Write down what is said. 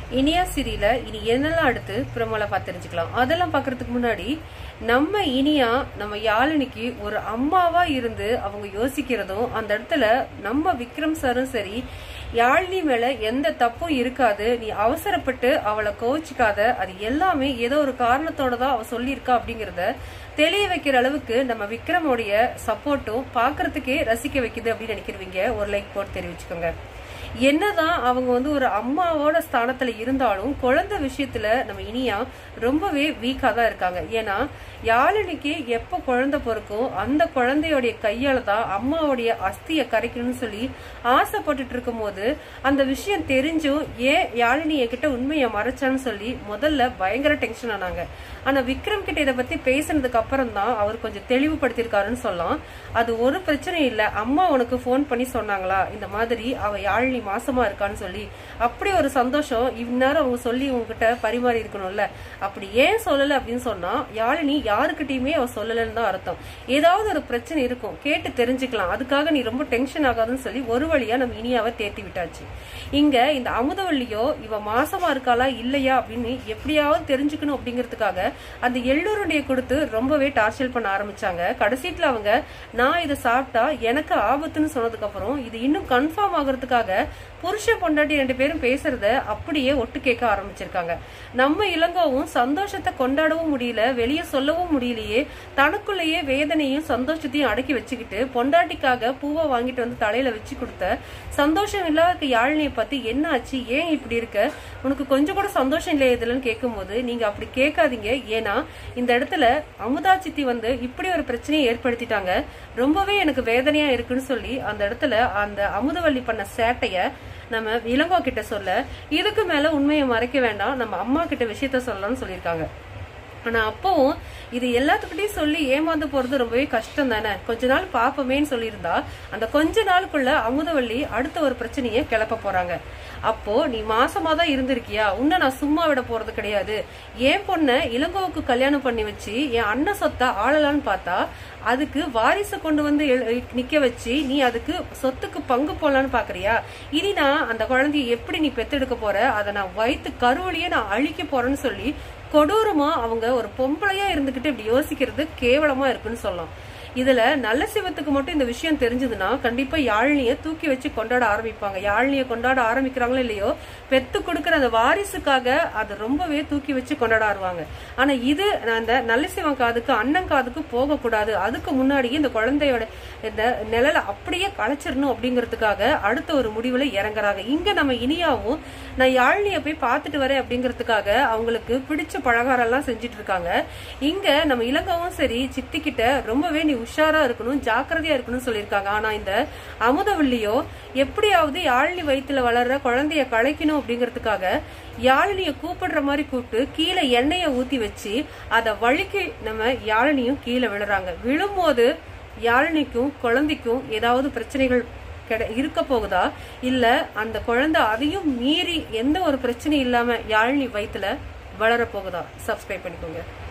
இனியா சிரியில இனி என்னெல்லாம் அடுத்து பிரமோல பார்த்து தெரிஞ்சுக்கலாம் அதெல்லாம் பார்க்கறதுக்கு முன்னாடி நம்ம இனியா நம்ம யாழினிக்கு ஒரு அம்மாவா இருந்து அவங்க யோசிக்கிறதும் அந்த இடத்துல நம்ம விக்ரம் சாரும் சரி யாழினி மேல எந்த தப்பும் இருக்காது நீ அவசரப்பட்டு அவளை கோச்சிக்காத அது எல்லாமே ஏதோ ஒரு காரணத்தோட தான் அவ சொல்லியிருக்கா அப்படிங்கறத தெளிய வைக்கிற அளவுக்கு நம்ம விக்ரமோடைய சப்போர்ட்டும் பாக்குறதுக்கே ரசிக்க வைக்குது அப்படின்னு நினைக்கிறவங்க ஒரு லைக் போட்டு தெரிவிச்சுக்கோங்க என்னதான் அவங்க வந்து ஒரு அம்மாவோட ஸ்தானத்துல இருந்தாலும் குழந்தை விஷயத்துல நம்ம இனியா ரொம்பவே வீக்கா தான் இருக்காங்க ஏன்னா யாழினிக்கு எப்ப குழந்தை பிறக்கும் அந்த குழந்தையோடைய கையால தான் அம்மாவுடைய அஸ்தியை கரைக்கணும்னு சொல்லி ஆசைப்பட்டுட்டு இருக்கும் போது அந்த விஷயம் தெரிஞ்சும் ஏன் யாழினி என்கிட்ட உண்மையை மறைச்சான்னு சொல்லி முதல்ல பயங்கர டென்ஷன் ஆனாங்க ஆனா விக்ரம் கிட்ட இதை பத்தி பேசினதுக்கு அப்புறம் தான் அவர் கொஞ்சம் தெளிவுபடுத்திருக்காருன்னு சொல்லலாம் அது ஒரு பிரச்சனை இல்ல அம்மா உனக்கு போன் பண்ணி சொன்னாங்களா இந்த மாதிரி அவ யாழினி மாசமா இருக்கான்னு சொல்லி அப்படி ஒரு சந்தோஷம் இந்நேரம் அவங்க சொல்லி உங்ககிட்ட பரிமாறி இருக்கணும்ல அப்படி ஏன் சொல்லல அப்படின்னு சொன்னா யாழினி யாருக்கிட்டயுமே அவ சொல்லலன்னு தான் அர்த்தம் ஏதாவது ஒரு பிரச்சனை இருக்கும் கேட்டு தெரிஞ்சுக்கலாம் அதுக்காக நீ ரொம்ப டென்ஷன் ஆகாதுன்னு சொல்லி ஒரு வழியா நம்ம இனியாவை தேத்தி விட்டாச்சு இங்க இந்த அமுதவள்ளியோ இவ மாசமா இருக்காளா இல்லையா அப்படின்னு எப்படியாவது தெரிஞ்சுக்கணும் அப்படிங்கறதுக்காக அந்த எள்ளூருடைய கொடுத்து ரொம்பவே டார்ச்சர் பண்ண ஆரம்பிச்சாங்க கடைசியில அவங்க நான் இதை சாப்பிட்டா எனக்கு ஆபத்துன்னு சொன்னதுக்கு அப்புறம் இது இன்னும் கன்ஃபார்ம் ஆகுறதுக்காக புருஷ பொண்டாட்டி ரெண்டு பேரும் பேசுறத அப்படியே ஒட்டு கேட்க ஆரம்பிச்சிருக்காங்க நம்ம இளங்கோவும் சந்தோஷத்தை கொண்டாடவும் முடியல வெளியே சொல்லவும் முடியலையே தனக்குள்ளேயே வேதனையும் சந்தோஷத்தையும் அடக்கி வச்சுக்கிட்டு பொண்டாட்டிக்காக பூவை வாங்கிட்டு வந்து தலையில வச்சு கொடுத்த சந்தோஷம் இல்லாத யாழினியை பத்தி என்ன ஆச்சு ஏன் இப்படி இருக்க உனக்கு கொஞ்சம் கூட சந்தோஷம் இல்லையா இதுலன்னு கேட்கும்போது நீங்க அப்படி கேட்காதீங்க ஏன்னா இந்த இடத்துல அமுதா சித்தி வந்து இப்படி ஒரு பிரச்சனையை ஏற்படுத்திட்டாங்க ரொம்பவே எனக்கு வேதனையா இருக்குன்னு சொல்லி அந்த இடத்துல அந்த அமுதவள்ளி பண்ண சேட்டைய நம்ம இளங்கோ கிட்ட சொல்ல இதுக்கு மேல உண்மையை மறைக்க வேண்டாம் நம்ம அம்மா கிட்ட விஷயத்த சொல்லலாம்னு சொல்லியிருக்காங்க ஆனா அப்பவும் இது எல்லாத்துக்கிட்டையும் சொல்லி ஏமாந்து போறது ரொம்பவே கஷ்டம் தானே கொஞ்ச நாள் பாப்பமேன்னு சொல்லியிருந்தா அந்த கொஞ்ச நாளுக்குள்ள அமுதவள்ளி அடுத்த ஒரு பிரச்சனையை கிளப்ப போறாங்க அப்போ நீ மாசமா தான் இருந்திருக்கியா உன்னை நான் சும்மா விட போறது கிடையாது என் பொண்ண இளங்கோவுக்கு கல்யாணம் பண்ணி வச்சு என் அண்ணன் சொத்தை ஆளலான்னு பார்த்தா அதுக்கு வாரிசை கொண்டு வந்து எழு- நிக்க வச்சு நீ அதுக்கு சொத்துக்கு பங்கு போடலான்னு பாக்குறியா இனி நான் அந்த குழந்தைய எப்படி நீ பெத்தெடுக்க போற அதை நான் வயித்து கருவழியே நான் அழிக்க போறேன்னு சொல்லி கொடூரமா அவங்க ஒரு பொம்பளையா இருந்துகிட்டு இப்படி யோசிக்கிறது கேவலமா இருக்குன்னு சொல்லலாம் இதுல நல்ல சிவத்துக்கு மட்டும் இந்த விஷயம் தெரிஞ்சதுன்னா கண்டிப்பா யாழினிய தூக்கி வச்சு கொண்டாட ஆரம்பிப்பாங்க யாழினிய கொண்டாட ஆரம்பிக்கிறாங்களோ இல்லையோ பெத்து கொடுக்கிற அந்த வாரிசுக்காக அது ரொம்பவே தூக்கி வச்சு கொண்டாடுவாங்க ஆனா இது அந்த நல்ல சிவன் காதுக்கு அண்ணன் காதுக்கு போக கூடாது அதுக்கு முன்னாடி இந்த குழந்தையோட இந்த நிழலை அப்படியே களைச்சிடணும் அப்படிங்கறதுக்காக அடுத்த ஒரு முடிவுல இறங்குறாங்க இங்க நம்ம இனியாவும் நான் யாழினிய போய் பார்த்துட்டு வரேன் அப்படிங்கறதுக்காக அவங்களுக்கு பிடிச்ச பலகாரம் எல்லாம் செஞ்சுட்டு இருக்காங்க இங்க நம்ம இளங்காவும் சரி சித்தி கிட்ட ரொம்பவே நீ உஷாரா இருக்கணும் ஜாக்கிரதையா இருக்கணும்னு சொல்லியிருக்காங்க ஆனா இந்த அமுதவள்ளியோ எப்படியாவது யாழினி வயித்துல வளர்ற குழந்தைய களைக்கணும் அப்படிங்கறதுக்காக யாழினிய கூப்பிடுற மாதிரி கூப்பிட்டு கீழே எண்ணெய ஊத்தி வச்சு அதை வழுக்கி நம்ம யாழினியும் கீழே விழுறாங்க விழும்போது யாழினிக்கும் குழந்தைக்கும் ஏதாவது பிரச்சனைகள் கிடை- இருக்க போகுதா இல்ல அந்த குழந்தை அதையும் மீறி எந்த ஒரு பிரச்சனையும் இல்லாம யாழினி வயித்துல வளர போகுதா சப்ஸ்கிரைப் பண்ணிக்கோங்க